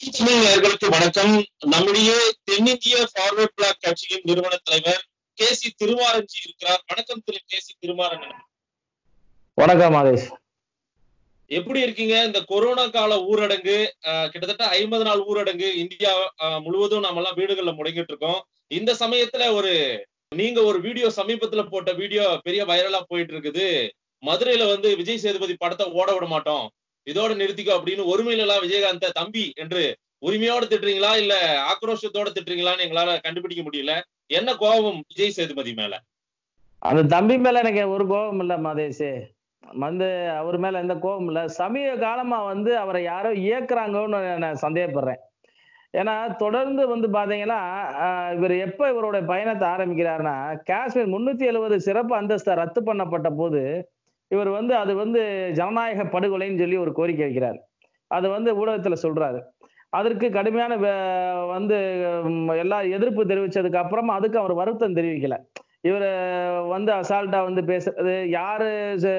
தமிழ் நேயர்களுக்கு வணக்கம் நம்முடைய தென்னிந்திய ஃபார்வர்ட் பிளாக் கட்சியின் நிறுவன தலைவர் கே சி திருமாரஞ்சி இருக்கிறார் வணக்கம் திரு கே சி திருமாறன் வணக்கம் மாதேஷ் எப்படி இருக்கீங்க இந்த கொரோனா கால ஊரடங்கு அஹ், கிட்டத்தட்ட ஐம்பது நாள் ஊரடங்கு இந்தியா அஹ், முழுவதும் நாம எல்லாம் வீடுகள்ல முடங்கிட்டு இருக்கோம் இந்த சமயத்துல ஒரு நீங்க ஒரு வீடியோ சமீபத்துல போட்ட வீடியோ பெரிய வைரலா போயிட்டு இருக்குது மதுரையில வந்து விஜய் சேதுபதி படத்தை ஓட விட மாட்டோம் இதோட நிறுத்திக்கோ அப்படின்னு ஒருமையில எல்லாம் விஜயகாந்த தம்பி என்று உரிமையோட திட்டுறீங்களா இல்ல ஆக்ரோஷத்தோட திட்டுறீங்களான்னு எங்களால கண்டுபிடிக்க முடியல என்ன கோபம் விஜய் சேதுபதி மேல அந்த தம்பி மேல எனக்கு ஒரு கோபம் இல்ல மாதேஷ் வந்து அவர் மேல எந்த கோபம் இல்ல சமீப காலமா வந்து அவரை யாரோ இயக்குறாங்கன்னு நான் சந்தேகப்படுறேன் ஏன்னா தொடர்ந்து வந்து பாத்தீங்கன்னா ஆஹ், இவர் எப்ப இவருடைய பயணத்தை ஆரம்பிக்கிறாருன்னா காஷ்மீர் முன்னூத்தி எழுபது சிறப்பு அந்தஸ்தை ரத்து பண்ணப்பட்ட போது இவர் வந்து அது வந்து ஜனநாயக படுகொலைன்னு சொல்லி ஒரு கோரிக்கை வைக்கிறார் அது வந்து ஊடகத்துல சொல்றாரு அதற்கு கடுமையான வே- வந்து உம், எல்லா எதிர்ப்பு தெரிவிச்சதுக்கு அப்புறமா அதுக்கு அவர் வருத்தம் தெரிவிக்கல இவர் வந்து அசால்ட்டா வந்து பேசுறது யாரு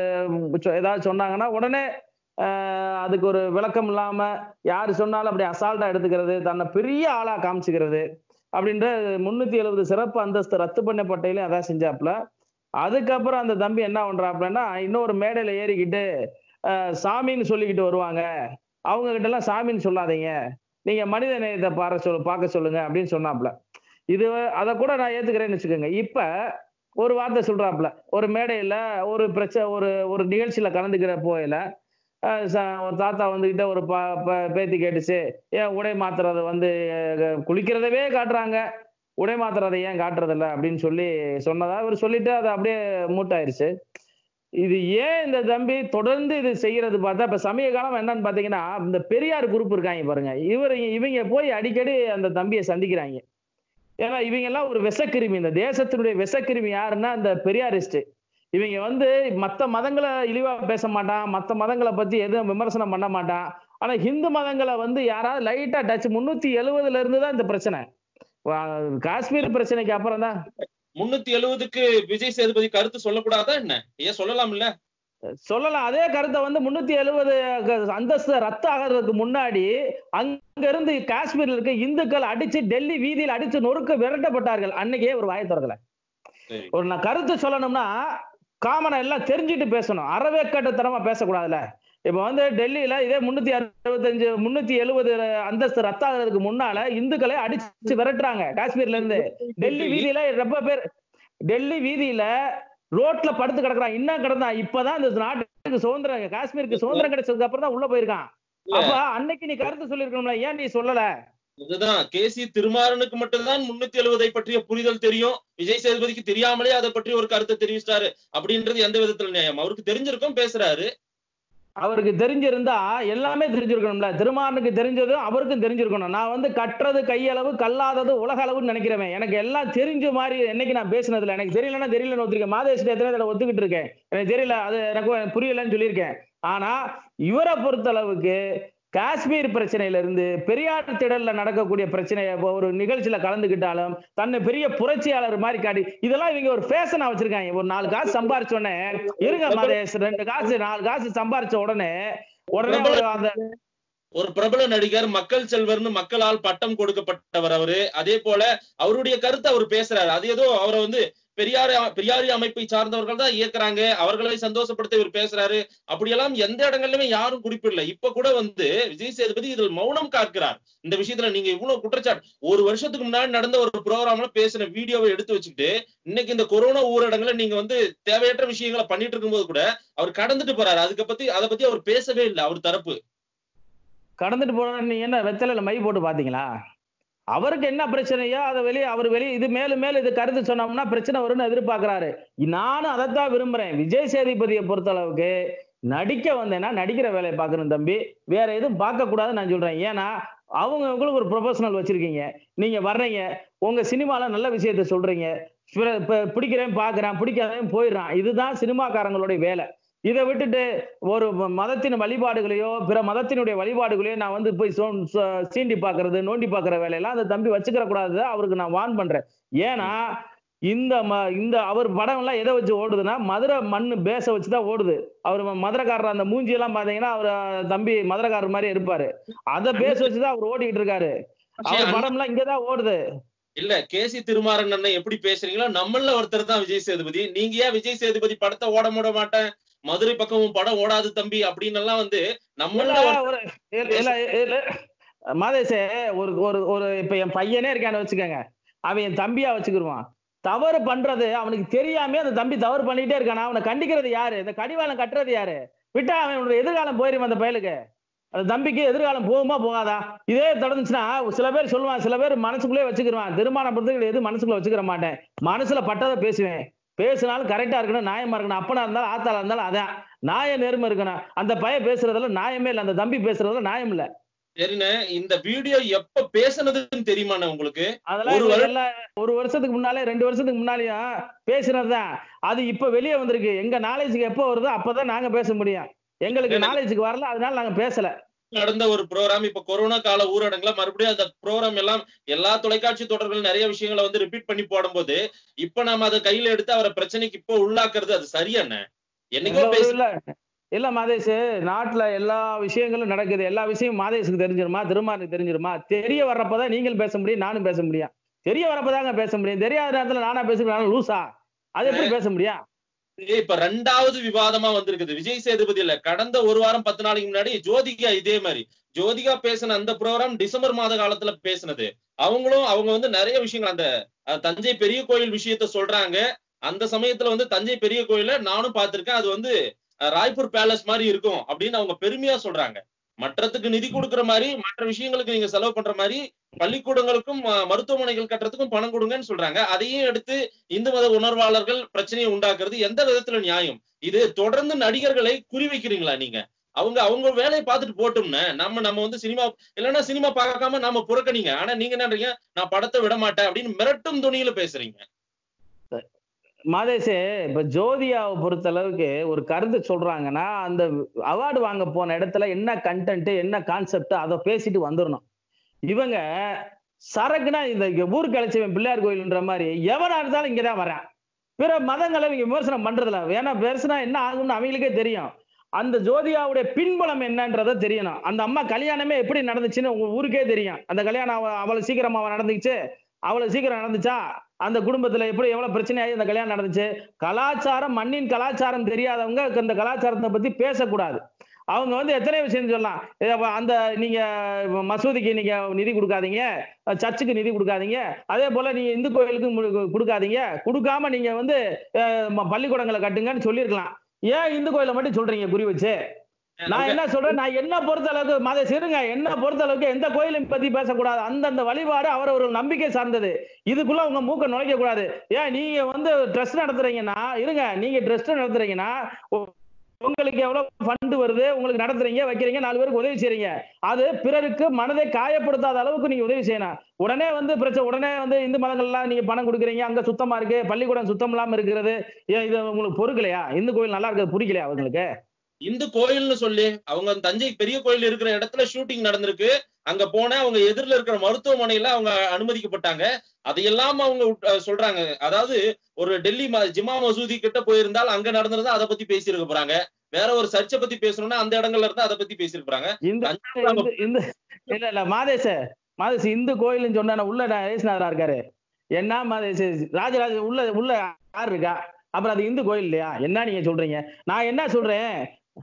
ச- சொ- ஏதாவது சொன்னாங்கன்னா உடனே ஆஹ், அதுக்கு ஒரு விளக்கம் இல்லாம யாரு சொன்னாலும் அப்படி அசால்ட்டா எடுத்துக்கிறது தன்னை பெரிய ஆளா காமிச்சுக்கிறது அப்படின்ற முன்னூத்தி எழுபது சிறப்பு அந்தஸ்து ரத்து பண்ணப்பட்டையிலும் அதான் செஞ்சாப்புல அதுக்கப்புறம் அந்த தம்பி என்ன பண்றாப்புலன்னா இன்னொரு மேடையில ஏறிக்கிட்டு ஆஹ், சாமின்னு சொல்லிக்கிட்டு வருவாங்க அவங்க கிட்ட எல்லாம் சாமின்னு சொல்லாதீங்க நீங்க மனித நேயத்தை பார சொல்லு பார்க்க சொல்லுங்க அப்படின்னு சொன்னாப்புல இது அதை கூட நான் ஏத்துக்கிறேன்னு வச்சுக்கோங்க இப்ப ஒரு வார்த்தை சொல்றாப்புல ஒரு மேடையில ஒரு பிரச்சனை ஒரு ஒரு நிகழ்ச்சியில கலந்துக்கிற போயில அஹ் ச- ஒரு தாத்தா வந்துகிட்ட ஒரு பா ப- பேத்தி கேட்டுச்சு ஏன் உடை மாத்துறத வந்து அஹ், குளிக்கிறதவே காட்டுறாங்க உடை மாத்துறதை ஏன் காட்டுறதில்ல அப்படின்னு சொல்லி சொன்னதா இவர் சொல்லிட்டு அது அப்படியே மூட்டாயிருச்சு இது ஏன் இந்த தம்பி தொடர்ந்து இது செய்யறது பார்த்தா இப்ப சமீப காலம் என்னன்னு பாத்தீங்கன்னா இந்த பெரியார் குரூப் இருக்காங்க பாருங்க இவர் இவங்க போய் அடிக்கடி அந்த தம்பியை சந்திக்கிறாங்க ஏன்னா இவங்க எல்லாம் ஒரு விஷக்கிருமி இந்த தேசத்தினுடைய விஷக்கிருமி யாருன்னா இந்த பெரியாரிஸ்ட் இவங்க வந்து மத்த மதங்களை இழிவா பேச மாட்டான் மத்த மதங்களை பத்தி எதுவும் விமர்சனம் பண்ண மாட்டான் ஆனா ஹிந்து மதங்களை வந்து யாராவது லைட்டா டச் முன்னூத்தி எழுவதுல இருந்து தான் இந்த பிரச்சனை வா- காஷ்மீர் பிரச்சனைக்கு அப்புறம் தான் முன்னூத்தி எழுவதுக்கு விஜய் சேதுபதி கருத்து சொல்லக்கூடாதா என்ன ஏன் சொல்லலாம் இல்ல சொல்லலாம் அதே கருத்தை வந்து முன்னூத்தி எழுபது அந்தஸ்து ரத்து ஆகிறதுக்கு முன்னாடி அங்க இருந்து காஷ்மீர்ல இருக்க இந்துக்கள் அடிச்சு டெல்லி வீதியில் அடிச்சு நொறுக்க விரட்டப்பட்டார்கள் அன்னைக்கே ஒரு வாயை திறக்கல சரி ஒரு நான் கருத்து சொல்லணும்னா காமனா எல்லாம் தெரிஞ்சுட்டு பேசணும் அறவே கட்டுத்தனமா பேசக்கூடாதுல்ல இப்ப வந்து டெல்லியில இதே முன்னூத்தி அறுபத்தஞ்சு முன்னூத்தி எழுபது அந்தஸ்து ரத்தாகிறதுக்கு முன்னால இந்துக்களை அடிச்சு விரட்டுறாங்க காஷ்மீர்ல இருந்து டெல்லி வீதியில ரொம்ப பேர் டெல்லி வீதியில ரோட்ல படுத்து கிடக்குறான் இன்னும் கிடந்தான் இப்பதான் இந்த நாட்டுக்கு சுதந்திரம் காஷ்மீருக்கு சுதந்திரம் கிடைச்சதுக்கு அப்புறம் தான் உள்ள போயிருக்கான் அப்ப அன்னைக்கு நீ கருத்து சொல்லிருக்கணும்ல ஏன் நீ சொல்லல இதுதான் கே சி திருமாறனுக்கு மட்டும்தான் முன்னூத்தி எழுவதை பற்றிய புரிதல் தெரியும் விஜய் சேதுபதிக்கு தெரியாமலே அதை பற்றி ஒரு கருத்தை தெரிவிச்சிட்டாரு அப்படின்றது எந்த விதத்துல நியாயம் அவருக்கு தெரிஞ்சிருக்கும் பேசுறாரு அவருக்கு தெரிஞ்சிருந்தா எல்லாமே தெரிஞ்சிருக்கணும்ல திருமாறனுக்கு தெரிஞ்சதும் அவருக்கும் தெரிஞ்சிருக்கணும் நான் வந்து கட்டுறது கையளவு கல்லாதது உலக அளவுன்னு நினைக்கிறவன் எனக்கு எல்லாம் தெரிஞ்ச மாதிரி என்னைக்கு நான் பேசினதுல எனக்கு தெரியலன்னா தெரியலன்னு ஒத்துருக்கேன் மாதேஷ் எத்தனை தடவை ஒத்துக்கிட்டு இருக்கேன் எனக்கு தெரியல அது எனக்கு புரியலன்னு சொல்லியிருக்கேன் ஆனா இவரை பொறுத்தளவுக்கு காஷ்மீர் பிரச்சனையில இருந்து பெரியார் திடல்ல நடக்கக்கூடிய பிரச்சனைய இப்ப ஒரு நிகழ்ச்சியில கலந்துக்கிட்டாலும் தன்னை பெரிய புரட்சியாளர் மாதிரி காட்டி இதெல்லாம் இவங்க ஒரு ஃபேஷனா வச்சிருக்காங்க ஒரு நாலு காசு சம்பாரிச்ச உடனே இருங்க மாதேஷ் ரெண்டு காசு நாலு காசு சம்பாரிச்ச உடனே உடனே ஒரு அந்த ஒரு பிரபல நடிகர் மக்கள் செல்வர்னு மக்களால் பட்டம் கொடுக்கப்பட்டவர் அவரு அதே போல அவருடைய கருத்தை அவர் பேசுறாரு அது ஏதோ அவரை வந்து பெரியார் பெரியாரி அமைப்பை சார்ந்தவர்கள் தான் இயக்குறாங்க அவர்களை சந்தோஷப்படுத்த இவர் பேசுறாரு அப்படியெல்லாம் எந்த இடங்கள்லுமே யாரும் குறிப்பிடல இப்ப கூட வந்து விஜய் சேதுபதி இதில் மௌனம் காக்கிறார் இந்த விஷயத்துல நீங்க இவ்வளவு குற்றச்சாட்டு ஒரு வருஷத்துக்கு முன்னாடி நடந்த ஒரு ப்ரோக்ராம்ல பேசின வீடியோவை எடுத்து வச்சுக்கிட்டு இன்னைக்கு இந்த கொரோனா ஊரடங்குல நீங்க வந்து தேவையற்ற விஷயங்களை பண்ணிட்டு இருக்கும்போது கூட அவர் கடந்துட்டு போறாரு அதுக்கு பத்தி அதை பத்தி அவர் பேசவே இல்லை அவர் தரப்பு கடந்துட்டு போன நீங்க என்ன வெத்தலையில மை போட்டு பாத்தீங்களா அவருக்கு என்ன பிரச்சனையோ அதை வெளியே அவர் வெளியே இது மேலும் மேலும் இது கருத்து சொன்னோம்னா பிரச்சனை வரும்னு எதிர்பார்க்கிறாரு நானும் அதைத்தான் விரும்புறேன் விஜய் சேதுபதியை பொறுத்த அளவுக்கு நடிக்க வந்தேன்னா நடிக்கிற வேலையை பார்க்கணும் தம்பி வேற எதுவும் பார்க்க கூடாதுன்னு நான் சொல்றேன் ஏன்னா அவங்க உங்களுக்கு ஒரு ப்ரொஃபஷனல் வச்சிருக்கீங்க நீங்க வர்றீங்க உங்க சினிமால நல்ல விஷயத்த சொல்றீங்க பிற- ப- பிடிக்கிறேன் பாக்குறேன் பிடிக்காதவன் போயிடுறான் இதுதான் சினிமாக்காரங்களுடைய வேலை இதை விட்டுட்டு ஒரு ம- மதத்தின் வழிபாடுகளையோ பிற மதத்தினுடைய வழிபாடுகளையோ நான் வந்து போய் சோ- சோ- சீண்டி பார்க்கிறது நோண்டி பார்க்கிற வேலையெல்லாம் அந்த தம்பி வச்சுக்கிற கூடாது அவருக்கு நான் வான் பண்றேன் ஏன்னா இந்த ம- இந்த அவர் படம் எல்லாம் எதை வச்சு ஓடுதுன்னா மதுரை மண்ணு பேச வச்சு தான் ஓடுது அவர் ம- மதுரைக்காரர் அந்த மூஞ்சி எல்லாம் பாத்தீங்கன்னா அவர் தம்பி மதுரைக்காரர் மாதிரி இருப்பாரு அதை பேச வச்சு தான் அவர் ஓடிட்டு இருக்காரு அவர் படம் எல்லாம் இங்கதான் ஓடுது இல்ல கேசி திருமாறன் அண்ணன் எப்படி பேசுறீங்களோ நம்மள ஒருத்தர் தான் விஜய் சேதுபதி நீங்க ஏன் விஜய் சேதுபதி படத்தை ஓட மூட மாட்டேன் மதுரை பக்கமும் படம் ஓடாது தம்பி அப்படின்னு எல்லாம் வந்து நம்மள இல்ல, ஒரு இல்ல, இல்ல, இல்ல. மாதேஷே ஒரு ஒரு ஒரு இப்ப என் பையனே இருக்கான்னு வச்சுக்கோங்க அவன் என் தம்பியா வச்சுக்கிருவான் தவறு பண்றது அவனுக்கு தெரியாம அந்த தம்பி தவறு பண்ணிட்டே இருக்கானா அவனை கண்டிக்கிறது யாரு இந்த கடிவாளம் கட்டுறது யாரு விட்டா அவனோட எதிர்காலம் போயிரும் அந்த பயலுக்கு அந்த தம்பிக்கு எதிர்காலம் போகுமா போகாதா இதே தொடர்ந்துச்சுன்னா சில பேர் சொல்லுவான் சில பேர் மனசுக்குள்ளே வச்சுக்கிருவான் திருமணம் பண்றதுக்கு எது மனசுக்குள்ள வச்சுக்கிற மாட்டேன் மனசுல பட்டதை பேசுவேன் பேசினாலும் கரெக்டா இருக்கணும் நியாயமா இருக்கணும் அப்பனா இருந்தாலும் ஆத்தாளா இருந்தாலும் அதான் நியாய நேர்மை இருக்கணும் அந்த பையன் பேசுறதுல நியாயமே இல்லை அந்த தம்பி பேசுறதுல நியாயம் இல்ல சரிண்ணே இந்த வீடியோ எப்ப பேசுனதுன்னு தெரியுமாண்ணே உங்களுக்கு அதெல்லாம் ஒரு இப்ப வருடம் எல்லா ஒரு வருஷத்துக்கு முன்னாலே ரெண்டு வருஷத்துக்கு முன்னாலேயும் பேசுனதுதான் அது இப்ப வெளியே வந்திருக்கு எங்க நாலேஜுக்கு எப்போ வருதோ அப்பதான் நாங்க பேச முடியும் எங்களுக்கு எனக்கு- நாலேஜுக்கு வரல அதனால நாங்க பேசல நடந்த ஒரு ப்ரோக்ராம் இப்ப கொரோனா கால ஊரடங்குல மறுபடியும் அந்த ப்ரோக்ராம் எல்லாம் எல்லா தொலைக்காட்சி தொடர்கள் நிறைய விஷயங்களை வந்து ரிப்பீட் பண்ணி போடும்போது இப்ப நாம அதை கையில எடுத்து அவரை பிரச்சனைக்கு இப்போ உள்ளாக்குறது அது சரியாண்ணே என்னைக்கோ இல்ல, பேச இல்ல இல்ல மாதேஷ் நாட்டுல எல்லா விஷயங்களும் நடக்குது எல்லா விஷயமும் மாதேஷுக்கு தெரிஞ்சிருமா திருமானுக்கு தெரிஞ்சிருமா தெரிய வர்றப்பதான் நீங்கள் பேச முடியும் நானும் பேச முடியும் தெரிய வர்றப்பதாங்க பேச முடியும் தெரியாத நேரத்துல நானா பேசுறேன் நானும் லூசா அது எப்படி பேச முடியும் இப்ப ரெண்டாவது விவாதமா வந்திருக்குது விஜய் சேதுபதி இல்ல கடந்த ஒரு வாரம் பத்து நாளைக்கு முன்னாடி ஜோதிகா இதே மாதிரி ஜோதிகா பேசின அந்த ப்ரோக்ராம் டிசம்பர் மாத காலத்துல பேசினது அவங்களும் அவங்க வந்து நிறைய விஷயங்கள் அந்த அஹ், தஞ்சை பெரிய கோயில் விஷயத்த சொல்றாங்க அந்த சமயத்துல வந்து தஞ்சை பெரிய கோயில நானும் பார்த்திருக்கேன் அது வந்து அஹ், ராய்ப்பூர் பேலஸ் மாதிரி இருக்கும் அப்படின்னு அவங்க பெருமையா சொல்றாங்க மற்றத்துக்கு நிதி கொடுக்கிற மாதிரி மற்ற விஷயங்களுக்கு நீங்க செலவு பண்ற மாதிரி பள்ளிக்கூடங்களுக்கும் அஹ், மருத்துவமனைகள் கட்டுறதுக்கும் பணம் கொடுங்கன்னு சொல்றாங்க அதையும் எடுத்து இந்து மத உணர்வாளர்கள் பிரச்சனையை உண்டாக்குறது எந்த விதத்துல நியாயம் இது தொடர்ந்து நடிகர்களை குறி வைக்கிறீங்களா நீங்க அவங்க அவங்க வேலையை பார்த்துட்டு போட்டோம்னு நம்ம நம்ம வந்து சினிமா இல்லைன்னா சினிமா பார்க்காம நாம புறக்கணிங்க ஆனா நீங்க என்னன்றீங்க நான் படத்தை விட மாட்டேன் அப்படின்னு மிரட்டும் துணியில பேசுறீங்க மாதேஷே இப்ப ஜோதியாவை பொறுத்த அளவுக்கு ஒரு கருத்து சொல்றாங்கன்னா அந்த அவார்டு வாங்க போன இடத்துல என்ன கண்டென்ட் என்ன கான்செப்ட் அதை பேசிட்டு வந்துடணும் இவங்க சரக்குனா இந்த இங்க ஊர் கழிச்சவன் பிள்ளையார் கோயில்ன்ற மாதிரி எவனா இருந்தாலும் இங்கதான் வரேன் பிற மதங்களை இவங்க விமர்சனம் பண்றதில்ல ஏன்னா பெருசுனா என்ன ஆகும்னு அவங்களுக்கே தெரியும் அந்த ஜோதியாவுடைய பின்புலம் என்னன்றதை தெரியணும் அந்த அம்மா கல்யாணமே எப்படி நடந்துச்சுன்னு உங்க ஊருக்கே தெரியும் அந்த கல்யாணம் அவ- அவ்வளவு சீக்கிரமா நடந்துச்சு அவ்வளவு சீக்கிரம் நடந்துச்சா அந்த குடும்பத்துல எப்படி எவ்வளவு பிரச்சனையாகி அந்த கல்யாணம் நடந்துச்சு கலாச்சாரம் மண்ணின் கலாச்சாரம் தெரியாதவங்க அந்த கலாச்சாரத்தை பத்தி பேசக்கூடாது அவங்க வந்து எத்தனை விஷயம் சொல்லலாம் ஏ, அப்ப அந்த நீங்க மசூதிக்கு நீங்க நிதி கொடுக்காதீங்க சர்ச்சுக்கு நிதி கொடுக்காதீங்க அதே போல நீங்க இந்து கோயிலுக்கு மு- கொடுக்காதீங்க கொடுக்காம நீங்க வந்து அஹ், ம- பள்ளிக்கூடங்களை கட்டுங்கன்னு சொல்லியிருக்கலாம் ஏன் இந்து கோயிலை மட்டும் சொல்றீங்க குறி வச்சு நான் என்ன சொல்றேன் நான் என்ன பொறுத்த அளவுக்கு மத சிறுங்க என்ன பொறுத்த அளவுக்கு எந்த கோயிலும் பத்தி பேசக்கூடாது அந்தந்த வழிபாடு அவரவர்கள் நம்பிக்கை சார்ந்தது இதுக்குள்ள உங்க மூக்க நுழைக்க கூடாது ஏன் நீங்க வந்து ட்ரஸ்ட் நடத்துறீங்கன்னா இருங்க நீங்க ட்ரஸ்ட் நடத்துறீங்கன்னா உ- உங்களுக்கு எவ்வளவு ஃபண்ட் வருது உங்களுக்கு நடத்துறீங்க வைக்கிறீங்க நாலு பேருக்கு உதவி செய்றீங்க அது பிறருக்கு மனதை காயப்படுத்தாத அளவுக்கு நீங்க உதவி செய்யணும் உடனே வந்து பிரச்சனை உடனே வந்து இந்து மதங்கள்லாம் நீங்க பணம் கொடுக்குறீங்க அங்க சுத்தமா இருக்கு பள்ளிக்கூடம் சுத்தம் இல்லாம இருக்கிறது ஏன் இது உங்களுக்கு பொறுக்கலையா இந்து கோயில் நல்லா இருக்கிறது பிடிக்கலையா அவங்களுக்கு இந்து கோயில்னு சொல்லி அவங்க தஞ்சை பெரிய கோயில் இருக்கிற இடத்துல ஷூட்டிங் நடந்திருக்கு அங்க போன அவங்க எதிரில இருக்கிற மருத்துவமனையில அவங்க அனுமதிக்கப்பட்டாங்க அதையெல்லாம் அவங்க உட்- அஹ் சொல்றாங்க அதாவது ஒரு டெல்லி ம- ஜிமா மசூதி கிட்ட போயிருந்தால் அங்க நடந்திருந்தா அதை பத்தி பேசியிருக்க போறாங்க வேற ஒரு சர்ச்சை பத்தி பேசணும்னா அந்த இடங்கள்ல இருந்தா அதை பத்தி பேசியிருக்க போறாங்க இந்த தஞ்சை நம்ம- இந்த- இந்த இல்ல இல்ல மாதேஷ மாதேஷ் இந்து கோயில்னு சொன்னா உள்ள ஏசுநாதரா இருக்காரு என்ன மாதேஷ் ராஜராஜ உள்ள உள்ள யார் இருக்கா அப்புறம் அது இந்து கோயில் இல்லையா என்ன நீங்க சொல்றீங்க நான் என்ன சொல்றேன்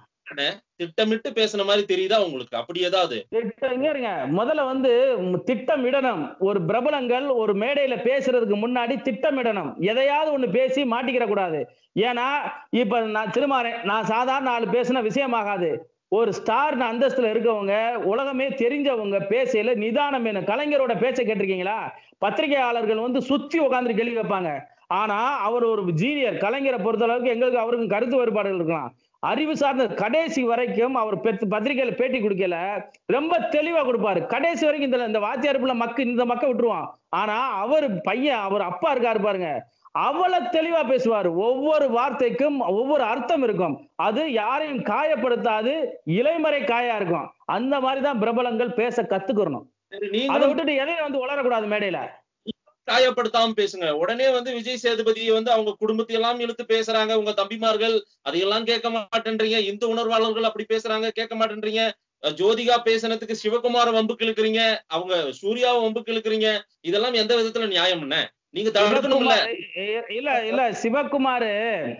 திட்டமிட்டு பேசுன மாதிரி தெரியுதா உங்களுக்கு அப்படி ஏதாவது திட்டம் இங்க இருங்க முதல்ல வந்து ம், திட்டமிடணும் ஒரு பிரபலங்கள் ஒரு மேடையில பேசுறதுக்கு முன்னாடி திட்டமிடணும் எதையாவது ஒண்ணு பேசி மாட்டிக்கிற கூடாது ஏன்னா இப்ப நான் திருமாறேன் நான் சாதாரண ஆள் பேசின விஷயமாகாது ஒரு ஸ்டார் அந்தஸ்துல இருக்கவங்க உலகமே தெரிஞ்சவங்க பேசையில நிதானம் வேணும் கலைஞரோட பேச்சை கேட்டிருக்கீங்களா பத்திரிகையாளர்கள் வந்து சுத்தி உட்கார்ந்து கேள்வி வைப்பாங்க ஆனா அவர் ஒரு ஜீனியர் கலைஞரை பொறுத்த அளவுக்கு எங்களுக்கு அவருக்கும் கருத்து வேறுபாடுகள் இருக்கலாம் அறிவு சார்ந்த கடைசி வரைக்கும் அவர் பெத்- பத்திரிகையில பேட்டி கொடுக்கல ரொம்ப தெளிவா கொடுப்பாரு கடைசி வரைக்கும் இந்த இந்த வாத்தியார் பிள்ளை மக்கு இந்த மக்க விட்டுருவான் ஆனா அவர் பையன் அவர் அப்பா இருக்காரு பாருங்க அவ்வளவு தெளிவா பேசுவார் ஒவ்வொரு வார்த்தைக்கும் ஒவ்வொரு அர்த்தம் இருக்கும் அது யாரையும் காயப்படுத்தாது இலைமறை காயா இருக்கும் அந்த மாதிரி தான் பிரபலங்கள் பேச கத்துக்கிறணும் சரி, அதை நீங்களும் விட்டுட்டு எதையும் வந்து வளரக்கூடாது மேடையில காயப்படுத்தாம பேசுங்க உடனே வந்து விஜய் சேதுபதியை வந்து அவங்க குடும்பத்தை எல்லாம் இழுத்து பேசுறாங்க உங்க தம்பிமார்கள் அதையெல்லாம் கேட்க மாட்டேன்றீங்க இந்து உணர்வாளர்கள் அப்படி பேசுறாங்க கேட்க மாட்டேன்றீங்க அஹ் ஜோதிகா பேசுனதுக்கு சிவகுமார வம்புக்கு இழுக்கிறீங்க அவங்க சூர்யாவை வம்புக்கு இழுக்கிறீங்க இதெல்லாம் எந்த விதத்துல நியாயம் என்ன நீங்க தடுக்கணும்ல சிவகுமார் இல்ல இல்ல சிவகுமார்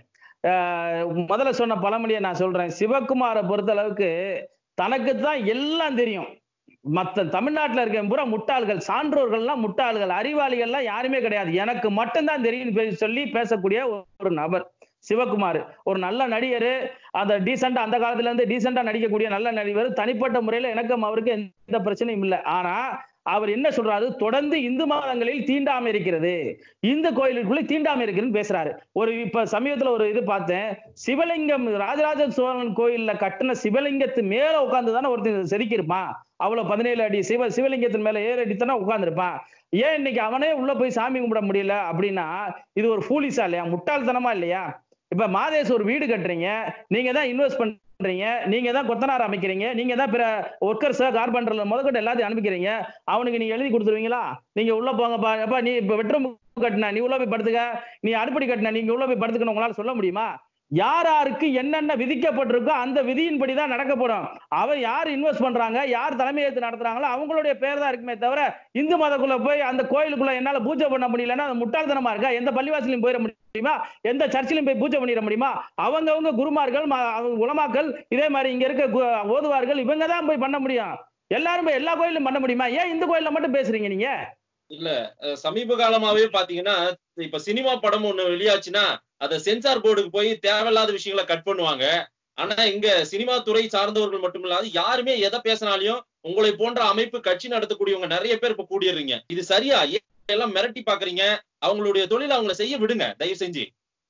முதல்ல சொன்ன பழமொழியை நான் சொல்றேன் சிவகுமாரை பொறுத்த அளவுக்கு தனக்கு தான் எல்லாம் தெரியும் மத்த தமிழ்நாட்டுல இருக்க பூரா முட்டாள்கள் சான்றோர்கள்லாம் முட்டாள்கள் அறிவாளிகள்லாம் யாருமே கிடையாது எனக்கு மட்டும்தான் தெரியும் சொல்லி பேசக்கூடிய ஒரு நபர் சிவகுமார் ஒரு நல்ல நடிகர் அந்த டீசெண்டா அந்த காலத்துல இருந்து டீசெண்டா நடிக்கக்கூடிய நல்ல நடிகர் தனிப்பட்ட முறையில எனக்கும் அவருக்கு எந்த பிரச்சனையும் இல்லை ஆனா அவர் என்ன சொல்றாரு தொடர்ந்து இந்து மதங்களில் தீண்டாமை இருக்கிறது இந்து கோயிலுக்குள்ள தீண்டாமை இருக்குன்னு பேசுறாரு ஒரு இப்ப சமீபத்துல ஒரு இது பார்த்தேன் சிவலிங்கம் ராஜராஜ சோழன் கோயில்ல கட்டின சிவலிங்கத்து மேல உட்கார்ந்து தானே ஒருத்தன் செதுக்கியிருப்பான் அவ்வளவு பதினேழு அடி சிவ சிவலிங்கத்தின் மேல ஏழு அடி தானே உட்கார்ந்துருப்பான் ஏன் இன்னைக்கு அவனே உள்ள போய் சாமி கும்பிட முடியல அப்படின்னா இது ஒரு ஃபூலிஸா இல்லையா முட்டாள்தனமா இல்லையா இப்ப மாதேஷ் ஒரு வீடு கட்டுறீங்க நீங்க தான் இன்வெஸ்ட் பண்றீங்க நீங்க தான் கொத்தனார் அமைக்கிறீங்க நீங்க தான் பிற ஒர்க்கர்ஸ் கார்பெண்டர்ல முதற்கொண்டு எல்லாத்தையும் அனுப்பிக்கிறீங்க அவனுக்கு நீங்க எழுதி கொடுத்துருவீங்களா நீங்க உள்ள போங்கப்பா எப்பா நீ இப்ப பெட்ரூம் கட்டின நீ உள்ள போய் படுத்துக்க நீ அடுப்படி கட்டின நீங்க உள்ள போய் படுத்துக்கணும் உங்களால சொல்ல முடியுமா யார் யாருக்கு என்னென்ன விதிக்கப்பட்டிருக்கோ அந்த விதியின்படி தான் நடக்கப்படும் அவன் யார் இன்வெஸ்ட் பண்றாங்க யார் தலைமையேற்று நடத்துறாங்களோ அவங்களுடைய பேர் தான் இருக்குமே தவிர இந்து மதக்குள்ள போய் அந்த கோயிலுக்குள்ள என்னால பூஜை பண்ண முடியலன்னா அது முட்டாள்தனமா இருக்கா எந்த பள்ளிவாசலையும் போயிட முடியுமா எந்த சர்ச்சிலையும் போய் பூஜை பண்ணிட முடியுமா அவங்கவங்க குருமார்கள் ம- அவங்க உலமாக்கள் இதே மாதிரி இங்க இருக்க கு- ஓதுவார்கள் இவங்க தான் போய் பண்ண முடியும் எல்லாரும் போய் எல்லா கோயிலும் பண்ண முடியுமா ஏன் இந்த கோயில்ல மட்டும் பேசுறீங்க நீங்க அஹ் சமீப காலமாவே பாத்தீங்கன்னா இப்ப சினிமா படம் ஒண்ணு வெளியாச்சுன்னா அத சென்சார் போர்டுக்கு போய் தேவையில்லாத விஷயங்களை கட் பண்ணுவாங்க ஆனா இங்க சினிமா துறை சார்ந்தவர்கள் மட்டும் இல்லாது யாருமே எதை பேசினாலையும் உங்களை போன்ற அமைப்பு கட்சி நடத்தக்கூடியவங்க நிறைய பேர் இப்ப கூடிடுறீங்க இது சரியா ஏன் எல்லாம் மிரட்டி பாக்குறீங்க அவங்களுடைய தொழிலை அவங்கள செய்ய விடுங்க தயவு செஞ்சு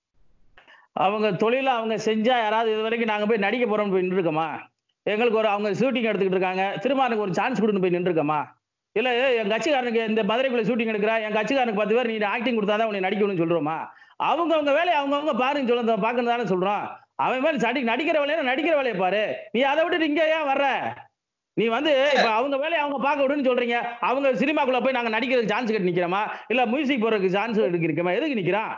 அவங்க தொழில அவங்க செஞ்சா யாராவது இது வரைக்கும் நாங்க போய் நடிக்க போறோம்னு போய் நின்றுருக்கோமா எங்களுக்கு ஒரு அவங்க ஷூட்டிங் எடுத்துக்கிட்டு இருக்காங்க திரும்ப எனக்கு ஒரு சான்ஸ் கொடுன்னு போய் நின்றுருக்கோமா இல்ல ஏய், என் கட்சிக்காரனுக்கு இந்த மதுரைக்குள்ள ஷூட்டிங் எடுக்கிறா என் கட்சிக்காரனுக்கு பத்து பேர் நீ ஆக்டிங் கொடுத்தாதான் உன்னை நடிக்கணும்னு சொல்றோமா அவங்க அவங்க வேலையை அவங்கவங்க பாருங்க சொல்ல பாக்கணும் தானே சொல்றோம் அவன் மேல சடி நடிக்கிற வேலையை நடிக்கிற வேலையை பாரு நீ அதை விட்டுட்டு இங்க ஏன் வர்ற நீ வந்து இப்ப அவங்க வேலையை அவங்க பார்க்க விடுன்னு சொல்றீங்க அவங்க சினிமாக்குள்ள போய் நாங்க நடிக்கிறதுக்கு சான்ஸ் கட்டி நிக்கிறோமா இல்ல மியூசிக் போறதுக்கு சான்ஸ் எடுக்கிறோமா எதுக்கு நிக்கிறான்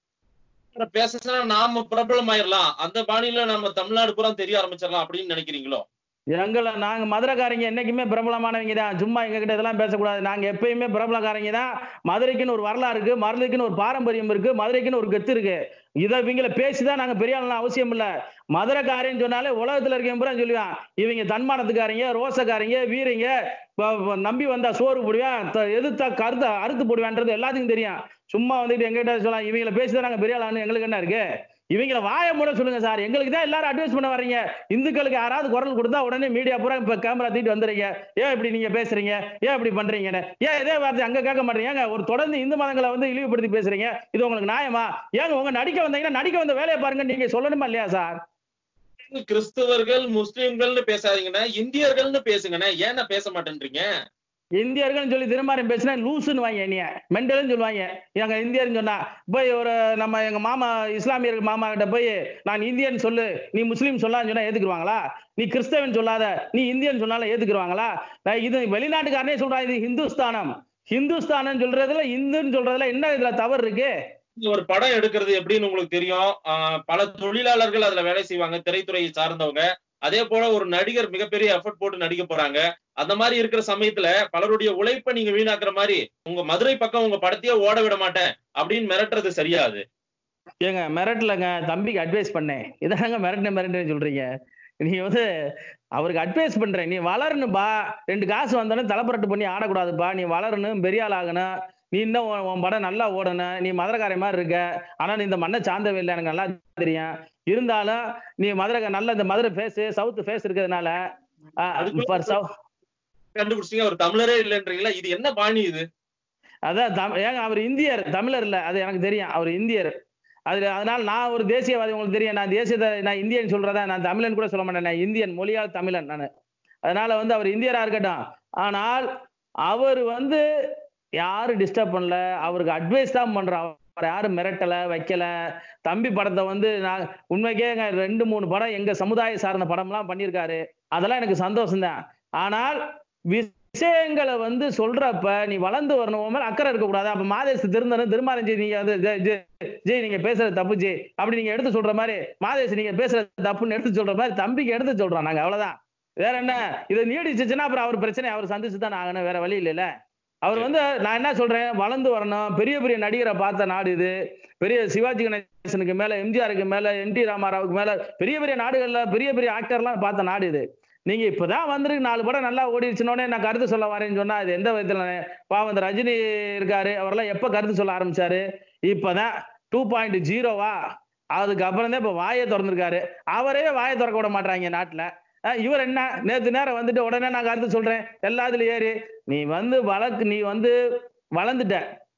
பேசினா நாம பிரபலம் ஆயிரலாம் அந்த பாணியில நம்ம தமிழ்நாடு பூரா தெரிய ஆரம்பிச்சிடலாம் அப்படின்னு நினைக்கிறீங்களோ எங்களை நாங்க மதுரைக்காரங்க என்னைக்குமே பிரபலமானவங்க தான் சும்மா எங்க கிட்ட இதெல்லாம் பேசக்கூடாது நாங்க எப்பயுமே பிரபலக்காரங்க தான் மதுரைக்குன்னு ஒரு வரலாறு இருக்கு மதுரைக்குன்னு ஒரு பாரம்பரியம் இருக்கு மதுரைக்குன்னு ஒரு கெத்து இருக்கு இதை இவங்கள பேசிதான் நாங்க பெரிய ஆளுலாம் அவசியம் இல்ல மதுரைக்காரன்னு சொன்னாலே உலகத்துல இருக்க பூரா சொல்லுவான் இவங்க தன்மானத்துக்காரங்க ரோசக்காரங்க வீரங்க ப- ப- நம்பி வந்தா சோறு போடுவேன் த- எதிர்த்தா கருத்தை அறுத்து போடுவேன்றது எல்லாத்துக்கும் தெரியும் சும்மா வந்துட்டு எங்கிட்ட சொல்லலாம் இவங்கள பேசிதான் நாங்க பெரிய ஆளான்னு எங்களுக்கு என்ன இருக்கு இவங்கள வாய மூட சொல்லுங்க சார் எங்களுக்கு தான் எல்லாரும் அட்வைஸ் பண்ண வர்றீங்க இந்துக்களுக்கு யாராவது குரல் கொடுத்தா உடனே மீடியா பூரா இப்ப கேமரா தூக்கிட்டு வந்துறீங்க ஏன் இப்படி நீங்க பேசுறீங்க ஏன் இப்படி பண்றீங்கன்னு ஏன் இதே வார்த்தை அங்க கேட்க மாட்டீங்க ஏங்க, ஒரு தொடர்ந்து இந்து மதங்களை வந்து இழிவுபடுத்தி பேசுறீங்க இது உங்களுக்கு நியாயமா ஏங்க உங்க நடிக்க வந்தீங்கன்னா நடிக்க வந்த வேலையை பாருங்க நீங்க சொல்லணுமா இல்லையா சார் கிறிஸ்தவர்கள் முஸ்லிம்கள்னு பேசாதீங்கண்ணே இந்தியர்கள்னு பேசுங்கண்ணே ஏன்னா பேச மாட்டேன்றீங்க இந்தியர்கள் சொல்லி திரும்ப பேசினா லூசுன்னு வாங்க என்னைய மெண்டல்னு சொல்லுவாங்க எங்க இந்தியர்னு சொன்னா போய் ஒரு நம்ம எங்க மாமா இஸ்லாமியர்கள் மாமா கிட்ட போய் நான் இந்தியன் சொல்லு நீ முஸ்லீம் சொல்லான்னு சொன்னா ஏத்துக்குருவாங்களா நீ கிறிஸ்தவன் சொல்லாத நீ இந்தியன் சொன்னாலும் ஏத்துக்குருவாங்களா நான் இது வெளிநாட்டுக்காரனே சொல்றான் இது ஹிந்துஸ்தானம் ஹிந்துஸ்தானம் சொல்றதுல இந்துன்னு சொல்றதுல என்ன இதுல தவறு இருக்கு ஒரு படம் எடுக்கிறது எப்படின்னு உங்களுக்கு தெரியும் ஆஹ் பல தொழிலாளர்கள் அதுல வேலை செய்வாங்க திரைத்துறையை சார்ந்தவங்க அதே போல ஒரு நடிகர் மிகப்பெரிய எஃபர்ட் போட்டு நடிக்க போறாங்க அந்த மாதிரி இருக்கிற சமயத்துல பலருடைய உழைப்பை நீங்க வீணாக்குற மாதிரி உங்க மதுரை பக்கம் உங்க படத்தையே ஓட விட மாட்டேன் அப்படின்னு மிரட்டுறது சரியாது ஏங்க மிரட்டலங்க தம்பிக்கு அட்வைஸ் பண்ணேன் இதாங்க மிரட்டின மிரட்டுன்னு சொல்றீங்க நீ வந்து அவருக்கு அட்வைஸ் பண்றேன் நீ வளரணும்பா ரெண்டு காசு வந்தோடனே தலைப்புரட்டு பண்ணி ஆடக்கூடாதுப்பா நீ வளரணும் பெரிய ஆள் ஆகணும் நீ இன்னும் உன் உன் படம் நல்லா ஓடணும் நீ மதுரைக்காரை மாதிரி இருக்க ஆனா நீ இந்த மண்ணை சார்ந்தவே இல்லை எனக்கு நல்லா தெரியும் இருந்தாலும் நீ மதுரை நல்ல இந்த மதுரை ஃபேஸ் சவுத் ஃபேஸ் இருக்கிறதுனால ஆஹ், அதுக்குள்ள for சவு- கண்டுபிடிச்சீங்க ஒரு தமிழரே இல்லைன்றீங்களா இது என்ன பாணி இது அதான் தம்- ஏங்க அவர் இந்தியர் தமிழர் இல்ல அது எனக்கு தெரியும் அவர் இந்தியர் அது அதனால நான் ஒரு தேசியவாதி உங்களுக்கு தெரியும் நான் தேசியத்தை நான் இந்தியன் சொல்றதா நான் தமிழன் கூட சொல்ல மாட்டேன் நான் இந்தியன் மொழியால் தமிழன் நான் அதனால வந்து அவர் இந்தியரா இருக்கட்டும் ஆனால் அவர் வந்து யாரும் டிஸ்டர்ப் பண்ணல அவருக்கு அட்வைஸ் தான் பண்றான் அவர் யாரும் மிரட்டல வைக்கல தம்பி படத்தை வந்து நான் உண்மைக்கே எங்க ரெண்டு மூணு படம் எங்க சமுதாய சார்ந்த படம்லாம் பண்ணியிருக்காரு அதெல்லாம் எனக்கு சந்தோஷம் தான் ஆனால் விஷயங்களை வந்து சொல்றப்ப நீ வளர்ந்து வரணும் உன் மேல அக்கறை இருக்கக்கூடாது அப்ப மாதேஷ் திருந்தனும் திருமாரன் ஜி நீங்க வந்து ஜெய் ஜெய் ஜெய் நீங்க பேசுறது தப்பு ஜி அப்படி நீங்க எடுத்து சொல்ற மாதிரி மாதேஷ் நீங்க பேசுறது தப்புன்னு எடுத்து சொல்ற மாதிரி தம்பிக்கு எடுத்து சொல்றோம் நாங்க அவ்வளவுதான் வேற என்ன இது நீடிச்சுச்சுன்னா அப்புறம் அவர் பிரச்சனை அவர் சந்திச்சு தான் ஆகணும் வேற வழி இல்லைல்ல அவர் வந்து நான் என்ன சொல்றேன் வளர்ந்து வரணும் பெரிய பெரிய நடிகரை பார்த்த நாடு இது பெரிய சிவாஜி கணேசனுக்கு மேல எம்ஜிஆருக்கு மேல என் டி ராமாராவுக்கு மேல பெரிய பெரிய நாடுகள்ல பெரிய பெரிய ஆக்டர்லாம் பார்த்த நாடு இது நீங்க இப்பதான் வந்துருக்கு நாலு படம் நல்லா ஓடிடுச்சுனோடனே நான் கருத்து சொல்ல வரேன்னு சொன்னா அது எந்த விதத்துல பாவம் இந்த ரஜினி இருக்காரு அவரெல்லாம் எப்ப கருத்து சொல்ல ஆரம்பிச்சாரு இப்பதான் டூ பாயிண்ட் ஜீரோவா அதுக்கப்புறம் தான் இப்ப வாயை திறந்திருக்காரு அவரே வாயை திறக்க விட மாட்டாங்க நாட்டுல அஹ் இவர் என்ன நேத்து நேரம் வந்துட்டு உடனே நான் கருத்து சொல்றேன் எல்லாத்துலயும் ஏறி நீ வந்து வழக்கு நீ வந்து வளர்ந்துட்ட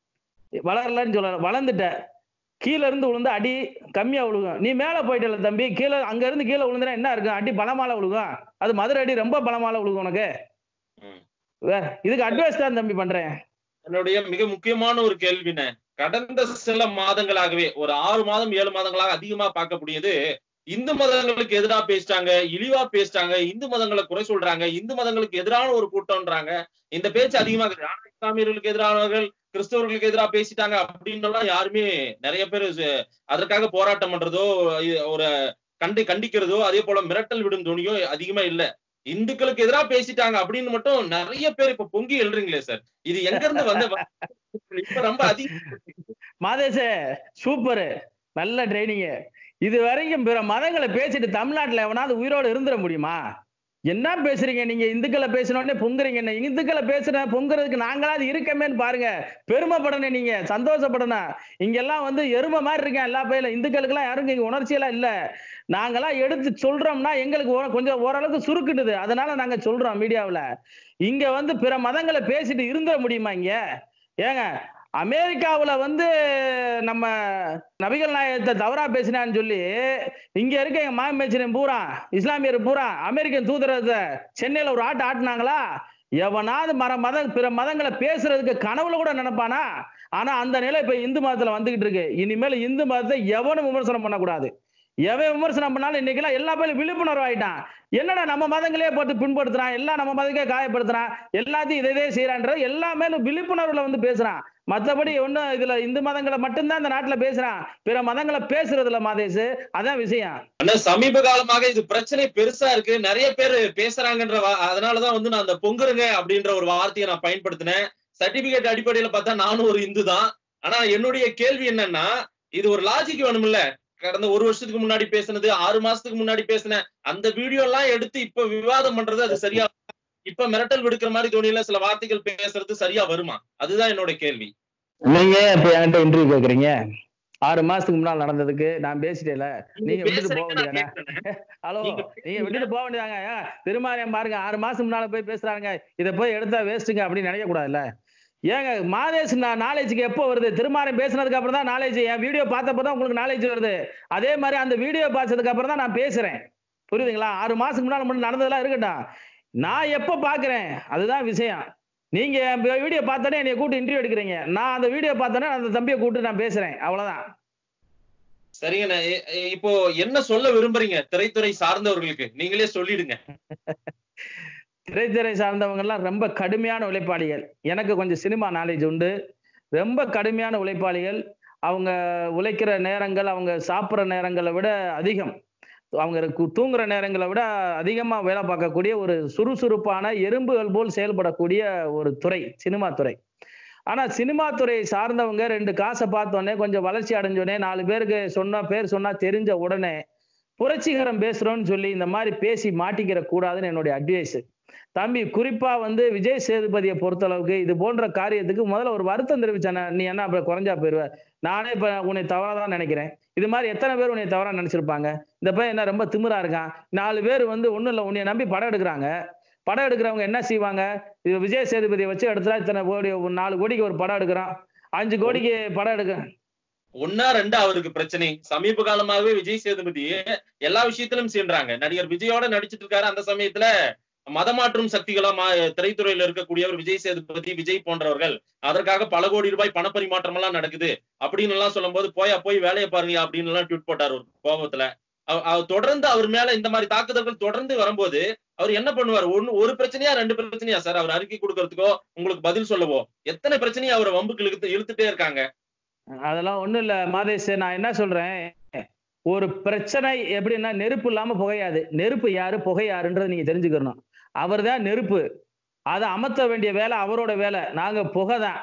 வளரலன்னு சொல்ல வளர்ந்துட்ட கீழ இருந்து விழுந்து அடி கம்மியா விழுகும் நீ மேல போயிட்டல தம்பி கீழே அங்க இருந்து கீழே விழுந்துனா என்ன இருக்கும் அடி பலமால விழுகும் அது மதுரை அடி ரொம்ப பலமால விழுகும் உனக்கு ம். வேற இதுக்கு அட்வைஸ் தான் தம்பி பண்றேன் என்னுடைய மிக முக்கியமான ஒரு கேள்வின கடந்த சில மாதங்களாகவே ஒரு ஆறு மாதம் ஏழு மாதங்களாக அதிகமா பார்க்கக்கூடியது இந்து மதங்களுக்கு எதிரா பேசிட்டாங்க இழிவா பேசிட்டாங்க இந்து மதங்களை குறை சொல்றாங்க இந்து மதங்களுக்கு எதிரான ஒரு கூட்டம்ன்றாங்க இந்த பேச்சு அதிகமா இருக்குது ஆனா இஸ்லாமியர்களுக்கு எதிரானவர்கள் கிறிஸ்தவர்களுக்கு எதிராக பேசிட்டாங்க அப்படின்னு எல்லாம் யாருமே நிறைய பேர் ச- அதற்காக போராட்டம் பண்றதோ இ- ஒரு கண்டி கண்டிக்கிறதோ அதே போல மிரட்டல் விடும் துணியோ அதிகமா இல்ல இந்துக்களுக்கு எதிராக பேசிட்டாங்க அப்படின்னு மட்டும் நிறைய பேர் இப்ப பொங்கி எழுறீங்களே சார் இது எங்க இருந்து வந்த வ- இப்ப ரொம்ப அதிகம் மாதேஷே சூப்பரு நல்ல ட்ரைனிங் இது வரைக்கும் பிற மதங்களை பேசிட்டு தமிழ்நாட்டுல எவனாவது உயிரோடு இருந்துட முடியுமா என்ன பேசுறீங்க நீங்க இந்துக்களை பேசினோடனே பொங்குறீங்க என்ன இந்துக்களை பேசுற பொங்குறதுக்கு நாங்களாவது இருக்கமேன்னு பாருங்க பெருமைப்படணும் நீங்க சந்தோஷப்படணும் இங்கெல்லாம் வந்து எருமை மாதிரி இருக்கேன் எல்லா பயில இந்துக்களுக்கு எல்லாம் யாரும் இங்க உணர்ச்சியெல்லாம் இல்ல நாங்கெல்லாம் எடுத்து சொல்றோம்னா எங்களுக்கு ஓ- கொஞ்சம் ஓரளவுக்கு சுருக்குடுது அதனால நாங்க சொல்றோம் மீடியாவுல இங்க வந்து பிற மதங்களை பேசிட்டு இருந்துட முடியுமா இங்க ஏங்க அமெரிக்காவுல வந்து நம்ம நபிகள் நாயகத்தை தவறா பேசினான்னு சொல்லி இங்க இருக்க எங்க மாமேச்சரன் பூரா இஸ்லாமியர் பூரா அமெரிக்கன் தூதரத்தை சென்னையில ஒரு ஆட்டு ஆட்டுனாங்களா எவனாவது மர மத பிற மதங்களை பேசுறதுக்கு கனவுல கூட நினைப்பானா ஆனா அந்த நிலை இப்ப இந்து மதத்துல வந்துகிட்டு இருக்கு இனிமேல் இந்து மதத்தை எவனும் விமர்சனம் பண்ணக்கூடாது எவன் விமர்சனம் பண்ணாலும் இன்னைக்கெல்லாம் எல்லா பேரும் விழிப்புணர்வு ஆயிட்டான் என்னடா நம்ம மதங்களே போட்டு பின்படுத்துறான் எல்லாம் நம்ம மதக்கே காயப்படுத்துறான் எல்லாத்தையும் இதை இதே செய்யறான்ற எல்லா மேலும் விழிப்புணர்வுல வந்து பேசுறான் மத்தபடி ஒண்ணும் இதுல இந்து மதங்களை மட்டும்தான் இந்த நாட்டுல பேசுறான் பிற மதங்களை பேசுறதுல மாதேஷ் அதான் விஷயம் ஆனா சமீப காலமாக இது பிரச்சனை பெருசா இருக்கு நிறைய பேர் பேசுறாங்கன்ற வா- அதனாலதான் வந்து நான் அந்த பொங்குருங்க அப்படின்ற ஒரு வார்த்தையை நான் பயன்படுத்தினேன் சர்டிபிகேட் அடிப்படையில பார்த்தா நானும் ஒரு இந்து தான் ஆனா என்னுடைய கேள்வி என்னன்னா இது ஒரு லாஜிக் வேணும்ல கடந்த ஒரு வருஷத்துக்கு முன்னாடி பேசுனது ஆறு மாசத்துக்கு முன்னாடி பேசின அந்த வீடியோ எல்லாம் எடுத்து இப்ப விவாதம் பண்றது அது சரியா இப்ப மிரட்டல் விடுக்கிற மாதிரி தோணியில சில வார்த்தைகள் பேசுறது சரியா வருமா அதுதான் என்னோட கேள்வி நீங்க இப்ப என்கிட்ட இன்டர்வியூ கேக்குறீங்க ஆறு மாசத்துக்கு முன்னால் நடந்ததுக்கு நான் பேசிட்டேல நீங்க விட்டுட்டு போக பேசுறீங்க, நான் வேண்டியதானே கேட்கிறேன். ஹலோ நீங்க நீங்க விட்டுட்டு போக வேண்டியதாங்க ஏன் திருமாரியம் பாருங்க ஆறு மாசம் முன்னால போய் பேசுறாங்க இத போய் எடுத்தா வேஸ்ட்டுங்க அப்படின்னு நினைக்க கூடாதுல்ல ஏங்க மாதேஷ் நான் நாலேஜுக்கு எப்போ வருது திருமாரியம் பேசுனதுக்கு அப்புறம் தான் நாலேஜ் என் வீடியோ பார்த்தப்ப தான் உங்களுக்கு நாலேஜ் வருது அதே மாதிரி அந்த வீடியோ பார்த்ததுக்கு அப்புறம் தான் நான் பேசுறேன் புரியுதுங்களா ஆறு மாசத்துக்கு முன்னால மட்டும் நடந்ததெல்லாம் இருக்கட்டும் நான் எப்போ பாக்குறேன் அதுதான் விஷயம் நீங்க வீடியோ பார்த்தோன்னே என்னை கூட்டு இன்டர்வியூ எடுக்கிறீங்க நான் அந்த வீடியோ பார்த்தோன்னே அந்த தம்பியை கூப்பிட்டு நான் பேசுறேன் அவ்வளவுதான் சரிங்கண்ணா இ- இ- இப்போ என்ன சொல்ல விரும்புறீங்க திரைத்துறை சார்ந்தவர்களுக்கு நீங்களே சொல்லிடுங்க திரைத்துறை சார்ந்தவங்க எல்லாம் ரொம்ப கடுமையான உழைப்பாளிகள் எனக்கு கொஞ்சம் சினிமா நாலேஜ் உண்டு ரொம்ப கடுமையான உழைப்பாளிகள் அவங்க உழைக்கிற நேரங்கள் அவங்க சாப்பிட்ற நேரங்களை விட அதிகம் அவங்க கு- தூங்குற நேரங்களை விட அதிகமா வேலை பார்க்கக்கூடிய ஒரு சுறுசுறுப்பான எறும்புகள் போல் செயல்படக்கூடிய ஒரு துறை சினிமா துறை ஆனா சினிமா துறையை சார்ந்தவங்க ரெண்டு காசை பார்த்தோன்னே கொஞ்சம் வளர்ச்சி அடைஞ்சோடனே நாலு பேருக்கு சொன்னா பேர் சொன்னா தெரிஞ்ச உடனே புரட்சிகரம் பேசுறோம்னு சொல்லி இந்த மாதிரி பேசி மாட்டிக்கிற கூடாதுன்னு என்னுடைய அட்வைஸ் தம்பி குறிப்பா வந்து விஜய் சேதுபதியை பொறுத்தளவுக்கு இது போன்ற காரியத்துக்கு முதல்ல ஒரு வருத்தம் தெரிவிச்சேன் நீ என்ன அப்ப குறைஞ்சா போயிருவ நானே இப்ப உன்னை தவறா தான் நினைக்கிறேன் இது மாதிரி எத்தனை பேர் உன்னை தவறா நினைச்சிருப்பாங்க இந்த பையன் என்ன ரொம்ப திமிரா இருக்கான் நாலு பேர் வந்து ஒண்ணும் இல்ல உன்னைய நம்பி படம் எடுக்கிறாங்க படம் எடுக்கிறவங்க என்ன செய்வாங்க இது விஜய் சேதுபதியை வச்சு எடுத்தா இத்தனை கோடி ஒரு நாலு கோடிக்கு ஒரு படம் எடுக்கிறான் அஞ்சு கோடிக்கு படம் எடுக்க ஒன்னா ரெண்டா அவருக்கு பிரச்சனை சமீப காலமாகவே விஜய் சேதுபதி எல்லா விஷயத்திலும் சேர்றாங்க நடிகர் விஜயோட நடிச்சிட்டு இருக்காரு அந்த சமயத்துல மதமாற்றும் சக்திகளா மா திரைத்துறையில இருக்கக்கூடியவர் விஜய் சேதுபதி விஜய் போன்றவர்கள் அதற்காக பல கோடி ரூபாய் பணப்பரிமாற்றம் எல்லாம் நடக்குது அப்படின்னு எல்லாம் சொல்லும்போது போயா போய் வேலையை பாருங்க அப்படின்னு எல்லாம் ட்வீட் போட்டார் ஒரு கோபத்துல அவ- அவ தொடர்ந்து அவர் மேல இந்த மாதிரி தாக்குதல்கள் தொடர்ந்து வரும்போது அவர் என்ன பண்ணுவார் ஒண்ணு ஒரு பிரச்சனையா ரெண்டு பிரச்சனையா சார் அவர் அறிக்கை கொடுக்கறதுக்கோ உங்களுக்கு பதில் சொல்லவோ எத்தனை பிரச்சனையா அவரை வம்புக்கு இழுத்து இழுத்துட்டே இருக்காங்க அதெல்லாம் ஒண்ணும் இல்ல மாதேஷ் நான் என்ன சொல்றேன் ஒரு பிரச்சனை எப்படின்னா நெருப்பு இல்லாம புகையாது நெருப்பு யாரு புகை யாருன்றதை நீங்க தெரிஞ்சுக்கணும் அவர் தான் நெருப்பு அதை அமர்த்த வேண்டிய வேலை அவரோட வேலை நாங்க புகை தான்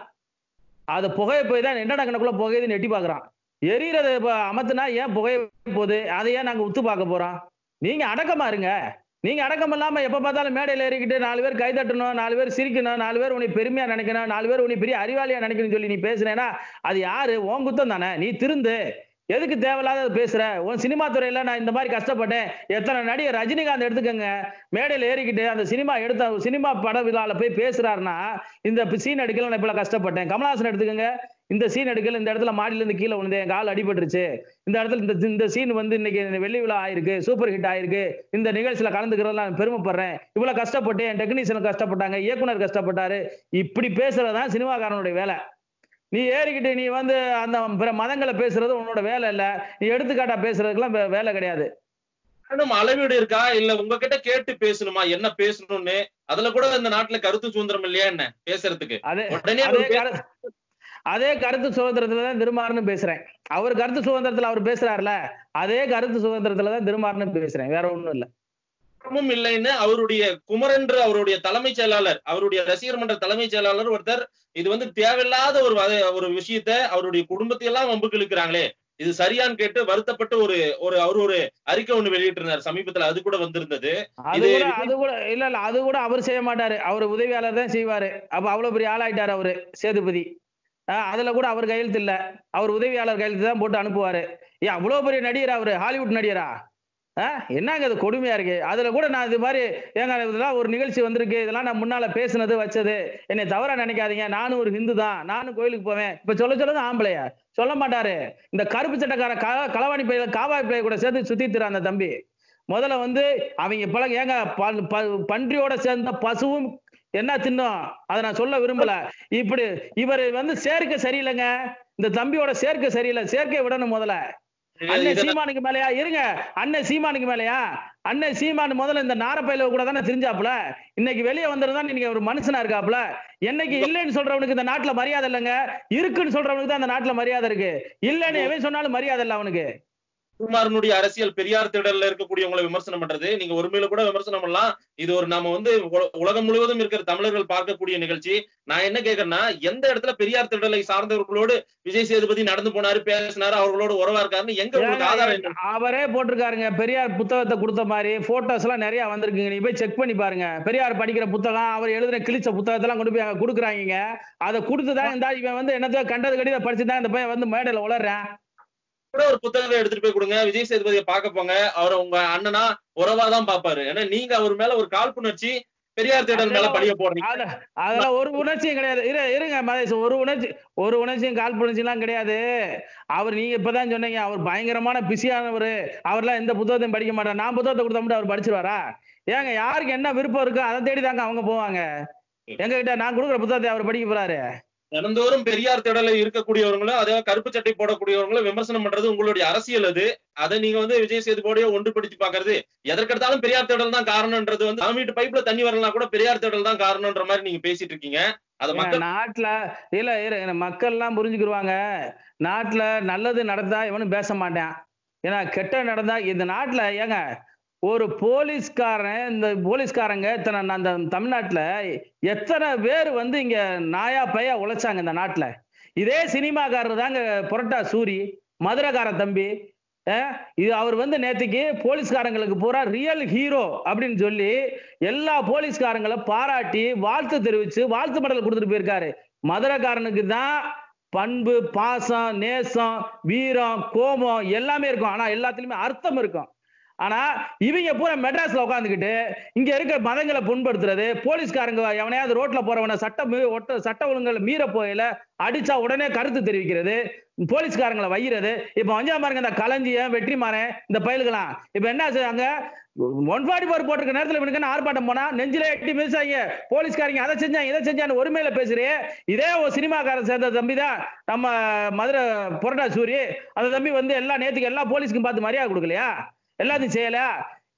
அது புகையை போய் தான் என்ன கணக்குள்ள புகையுதுன்னு எட்டி பாக்குறான் எரியறத இப்ப அமர்த்தினா ஏன் புகைய போகுது அதை ஏன் நாங்க உத்து பார்க்க போறோம் நீங்க அடக்கமா இருங்க நீங்க அடக்கம் இல்லாம எப்ப பார்த்தாலும் மேடையில ஏறிக்கிட்டு நாலு பேர் கை தட்டணும் நாலு பேர் சிரிக்கணும் நாலு பேர் உன்னை பெருமையா நினைக்கணும் நாலு பேர் உன்னை பெரிய அறிவாளியா நினைக்கணும்னு சொல்லி நீ பேசுனேன்னா அது யாரு உன் குத்தம் தானே நீ திருந்து எதுக்கு தேவையில்லாத பேசுற உன் சினிமா துறையில நான் இந்த மாதிரி கஷ்டப்பட்டேன் எத்தனை நடிகர் ரஜினிகாந்த் எடுத்துக்கங்க மேடையில ஏறிக்கிட்டு அந்த சினிமா எடுத்த சினிமா பட விழால போய் பேசுறாருன்னா இந்த சீன் எடுக்கல நான் இப்ப கஷ்டப்பட்டேன் கமலஹாசன் எடுத்துக்கங்க இந்த சீன் எடுக்கல இந்த இடத்துல மாடியில இருந்து கீழே விழுந்து என் கால் அடிபட்டுருச்சு இந்த இடத்துல இந்த இந்த சீன் வந்து இன்னைக்கு வெள்ளி விழா ஆயிருக்கு சூப்பர் ஹிட் ஆயிருக்கு இந்த நிகழ்ச்சியில கலந்துக்கிறதுல நான் பெருமைப்படுறேன் இவ்வளவு கஷ்டப்பட்டு என் டெக்னீஷியன் கஷ்டப்பட்டாங்க இயக்குனர் கஷ்டப்பட்டாரு இப்படி பேசுறதுதான் சினிமாக்காரனுடைய வேலை நீ ஏறிக்கிட்டு நீ வந்து அந்த பிற மதங்களை பேசுறது உன்னோட வேலை இல்ல நீ எடுத்துக்காட்டா பேசுறதுக்கெல்லாம் வே- வேலை கிடையாது நம்ம அளவீடு இருக்கா இல்ல உங்ககிட்ட கேட்டு பேசணுமா என்ன பேசணும்னு அதுல கூட இந்த நாட்டுல கருத்து சுதந்திரம் இல்லையா என்ன பேசுறதுக்கு அதே உடனே அதே அவர் பே- கரு- அதே கருத்து சுதந்திரத்துல தான் திருமாறுன்னு பேசுறேன் அவர் கருத்து சுதந்திரத்துல அவர் பேசுறாருல அதே கருத்து சுதந்திரத்துல தான் திருமாறுன்னு பேசுறேன் வேற ஒண்ணும் இல்ல குற்றமும் இல்லைன்னு அவருடைய குமரன்று அவருடைய தலைமைச் செயலாளர் அவருடைய ரசிகர் மன்ற தலைமைச் செயலாளர் ஒருத்தர் இது வந்து தேவையில்லாத ஒரு வத- ஒரு விஷயத்த அவருடைய குடும்பத்தை எல்லாம் வம்புக்கு இழுக்கிறாங்களே இது சரியான்னு கேட்டு வருத்தப்பட்டு ஒரு ஒரு அவர் ஒரு அறிக்கை ஒண்ணு வெளியிட்டிருந்தார் சமீபத்துல அது கூட வந்திருந்தது அது இது- கூட அது கூட இல்ல இல்ல அது கூட அவர் செய்ய மாட்டாரு அவர் உதவியாளர் தான் செய்வாரு அப்ப அவ்வளவு பெரிய ஆளாயிட்டாரு அவரு சேதுபதி ஆஹ் அதுல கூட அவர் கையெழுத்து இல்ல அவர் உதவியாளர் கையெழுத்து தான் போட்டு அனுப்புவாரு ஏன் அவ்வளவு பெரிய நடிகரா அவரு ஹாலிவுட் நடிகரா ஆஹ் என்னங்க அது கொடுமையா இருக்கு அதுல கூட நான் இது மாதிரி ஏங்க இதெல்லாம் ஒரு நிகழ்ச்சி வந்திருக்கு இதெல்லாம் நான் முன்னால பேசுனது வச்சது என்னை தவறா நினைக்காதீங்க நானும் ஒரு ஹிந்து தான் நானும் கோயிலுக்கு போவேன் இப்ப சொல்ல சொல்லுங்க ஆம்பளையா சொல்ல மாட்டாரு இந்த கருப்பு சட்டக்கார க- களவாணி பையில காவாய் பைய கூட சேர்த்து சுத்தி திரு அந்த தம்பி முதல்ல வந்து அவங்க பழக ஏங்க ப- ப- பன்றியோட சேர்ந்த பசுவும் என்ன தின்னும் அதை நான் சொல்ல விரும்பல இப்படி இவர் வந்து சேர்க்கை சரியில்லைங்க இந்த தம்பியோட சேர்க்கை சரியில்லை சேர்க்கை விடணும் முதல்ல அண்ணன் இத- சீமானுக்கு மேலயா இருங்க அண்ணன் சீமானுக்கு மேலயா அண்ணன் சீமான் முதல்ல இந்த நாரப்பையில கூட தானே தெரிஞ்சாப்புல இன்னைக்கு வெளியே வந்ததுதான் நீங்க ஒரு மனுஷனா இருக்காப்புல என்னைக்கு இல்லைன்னு சொல்றவனுக்கு இந்த நாட்டுல மரியாதை இல்லைங்க இருக்குன்னு சொல்றவனுக்கு தான் இந்த நாட்டுல மரியாதை இருக்கு இல்லைன்னு எவன் சொன்னாலும் மரியாதை இல்லை அவனுக்கு குமாரனுடைய அரசியல் பெரியார் திடல்ல இருக்கக்கூடியவங்களை விமர்சனம் பண்றது நீங்க ஒருமையில கூட விமர்சனம் பண்ணலாம் இது ஒரு நாம வந்து உல- உலகம் முழுவதும் இருக்கிற தமிழர்கள் பார்க்கக்கூடிய நிகழ்ச்சி நான் என்ன கேக்குறேன்னா எந்த இடத்துல பெரியார் திடலை சார்ந்தவர்களோடு விஜய் சேதுபதி நடந்து போனாரு பேசினாரு அவர்களோட உறவா இருக்காருன்னு எங்க உங்களுக்கு ஆதாரம் என்ன அவரே போட்டிருக்காருங்க பெரியார் புத்தகத்தை கொடுத்த மாதிரி போட்டோஸ் எல்லாம் நிறைய வந்திருக்குங்க நீ போய் செக் பண்ணி பாருங்க பெரியார் படிக்கிற புத்தகம் அவர் எழுதுற கிழிச்ச புத்தகத்தெல்லாம் கொண்டு போய் அங்க கொடுக்குறாங்க அதை கொடுத்துதான் இந்த இவன் வந்து என்னதோ கண்டது கடிதம் படிச்சுதான் இந்த பையன் வந்து மேடையில உளறேன் கூட ஒரு புத்தகத்தை எடுத்துட்டு போய் கொடுங்க விஜய் சேதுபதியை பார்க்க போங்க அவர் உங்க அண்ணனா உறவா தான் பாப்பாரு ஏன்னா நீங்க அவர் மேல ஒரு காழ்ப்புணர்ச்சி பெரியார் திடல் மேல பழிய போடுறீங்க அத- அதெல்லாம் ஒரு உணர்ச்சியும் கிடையாது இரு இருங்க மதேஷ் ஒரு உணர்ச்சி ஒரு உணர்ச்சியும் கால் புணர்ச்சிலாம் கிடையாது அவர் நீங்க இப்பதான் சொன்னீங்க அவர் பயங்கரமான பிஸியானவர் அவர்லாம் எந்த புத்தகத்தையும் படிக்க மாட்டார் நான் புத்தகத்தை கொடுத்தா மட்டும் அவர் படிச்சிருவாரா ஏங்க யாருக்கு என்ன விருப்பம் இருக்கோ அதை தேடி தாங்க அவங்க போவாங்க எங்க கிட்ட நான் கொடுக்குற புத்தகத்தை அவர் படிக்க போறாரு தினந்தோறும் பெரியார் திடல இருக்கக்கூடியவங்களும் அதே கருப்பு சட்டை போடக்கூடியவங்களும் விமர்சனம் பண்றது உங்களுடைய அரசியல் அது அதை நீங்க வந்து விஜய் சேதுபதியோட ஒன்றுபடுத்தி பாக்குறது எதற்கெடுத்தாலும் பெரியார் திடல் தான் காரணம்ன்றது வந்து நம்ம வீட்டு பைப்ல தண்ணி வரலாம் கூட பெரியார் திடல் தான் காரணம்ன்ற மாதிரி நீங்க பேசிட்டு இருக்கீங்க அதை ஏங்க, மக்கள் நாட்டுல இல்ல இல்ல மக்கள் எல்லாம் புரிஞ்சுக்கிருவாங்க நாட்டுல நல்லது நடந்தா இவனும் பேச மாட்டான் ஏன்னா கெட்ட நடந்தா இந்த நாட்டுல ஏங்க ஒரு போலீஸ்காரன் இந்த போலீஸ்காரங்க இத்தனை ந- அந்த தமிழ்நாட்டுல எத்தனை பேர் வந்து இங்க நாயா பையா உழைச்சாங்க இந்த நாட்டுல இதே சினிமாக்காரர் தாங்க புரட்டா சூரி மதுரைக்கார தம்பி அஹ், இது அவர் வந்து நேத்திக்கு போலீஸ்காரங்களுக்கு பூரா ரியல் ஹீரோ அப்படின்னு சொல்லி எல்லா போலீஸ்காரங்களை பாராட்டி வாழ்த்து தெரிவிச்சு வாழ்த்து மடல் கொடுத்துட்டு போயிருக்காரு மதுரைக்காரனுக்கு தான் பண்பு பாசம் நேசம் வீரம் கோபம் எல்லாமே இருக்கும் ஆனா எல்லாத்துலயுமே அர்த்தம் இருக்கும் ஆனா இவங்க பூரா மெட்ராஸ்ல உட்காந்துக்கிட்டு இங்க இருக்க மதங்களை புண்படுத்துறது போலீஸ்காரங்க எவனையாவது ரோட்ல போறவன சட்ட மீ- ஒட்ட சட்ட ஒழுங்குகளை மீற போயில அடிச்சா உடனே கருத்து தெரிவிக்கிறது போலீஸ்காரங்களை வைகிறது இப்ப வஞ்சா பாருங்க இந்த களஞ்சியம் வெற்றிமாறன் இந்த பயல்களாம் இப்ப என்ன செய்வாங்க ஒன் ஃபார்ட்டி ஃபோர் போட்டிருக்க நேரத்துல இவனுக்கு என்ன ஆர்ப்பாட்டம் போனா நெஞ்சில எட்டி மிதிச்சாங்க போலீஸ்காரங்க அதை செஞ்சாங்க இதை செஞ்சான்னு ஒருமையில பேசுறே இதே ஒரு சினிமாக்காரன் சேர்ந்த தம்பி தான் நம்ம மதுரை புரட்டா சூரி அந்த தம்பி வந்து எல்லா நேத்துக்கு எல்லா போலீஸ்க்கும் பார்த்து மரியாதை கொடுக்கலையா எல்லாத்தையும் செய்யலையா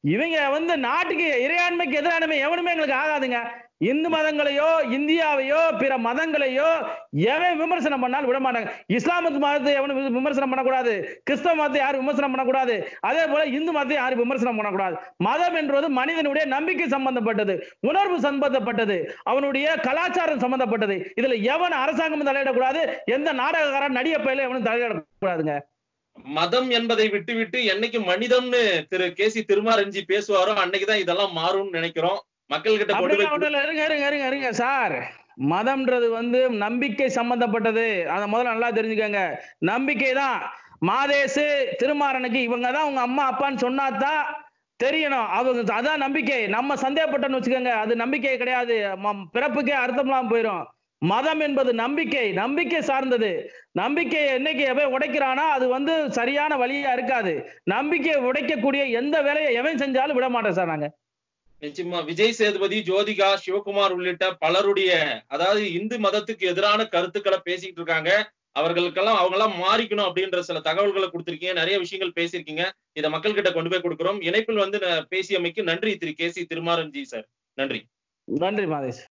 இவங்க வந்து நாட்டுக்கு இறையாண்மைக்கு எதிரானமை எவனுமே எங்களுக்கு ஆகாதுங்க இந்து மதங்களையோ இந்தியாவையோ பிற மதங்களையோ எவன் விமர்சனம் பண்ணாலும் விட மாட்டாங்க இஸ்லாமத்து மதத்தை எவனும் வி- விமர்சனம் பண்ணக்கூடாது கிறிஸ்தவ மதத்தை யாரும் விமர்சனம் பண்ணக்கூடாது அதே போல இந்து மதத்தை யாரும் விமர்சனம் பண்ணக்கூடாது மதம் என்பது மனிதனுடைய நம்பிக்கை சம்பந்தப்பட்டது உணர்வு சம்பந்தப்பட்டது அவனுடைய கலாச்சாரம் சம்பந்தப்பட்டது இதுல எவன் அரசாங்கம் தலையிடக்கூடாது எந்த நாடகக்காரன் நடிக பயில எவனும் தலையிடக்கூடாதுங்க மதம் என்பதை விட்டுவிட்டு என்னைக்கு மனிதம்னு திரு கே சி திருமாரஞ்சி பேசுவாரோ அன்னைக்குதான் இதெல்லாம் மாறும்னு நினைக்கிறோம் மக்கள் கிட்ட கொண்டு அப்படிலாம் போய் ஒண்ணும் இல்ல. இருங்க இருங்க இருங்க இருங்க சார் மதம்ன்றது வந்து நம்பிக்கை சம்பந்தப்பட்டது அதை முதல்ல நல்லா தெரிஞ்சுக்கங்க நம்பிக்கை தான் மாதேசு திருமாறனுக்கு இவங்க தான் உங்க அம்மா அப்பான்னு சொன்னாதான் தெரியணும் அவங்க அதான் நம்பிக்கை நம்ம சந்தேகப்பட்டோம்னு வச்சுக்கோங்க அது நம்பிக்கை கிடையாது ம- பிறப்புக்கே அர்த்தம் இல்லாம போயிடும் மதம் என்பது நம்பிக்கை நம்பிக்கை சார்ந்தது நம்பிக்கையை என்னைக்கு எவன் உடைக்கிறானா அது வந்து சரியான வழியா இருக்காது நம்பிக்கையை உடைக்கக்கூடிய எந்த வேலையை எவன் செஞ்சாலும் விட மாட்டேன் சார் நாங்க நிச்சயமா விஜய் சேதுபதி ஜோதிகா சிவகுமார் உள்ளிட்ட பலருடைய அதாவது இந்து மதத்துக்கு எதிரான கருத்துக்களை பேசிட்டு இருக்காங்க அவர்களுக்கெல்லாம் அவங்க எல்லாம் மாறிக்கணும் அப்படின்ற சில தகவல்களை கொடுத்திருக்கீங்க நிறைய விஷயங்கள் பேசியிருக்கீங்க இதை மக்கள் கிட்ட கொண்டு போய் கொடுக்கிறோம் இணைப்பில் வந்து ந- பேசியமைக்கு நன்றி திரு கே சி திருமாரஞ்சி சார் நன்றி நன்றி மாதேஷ்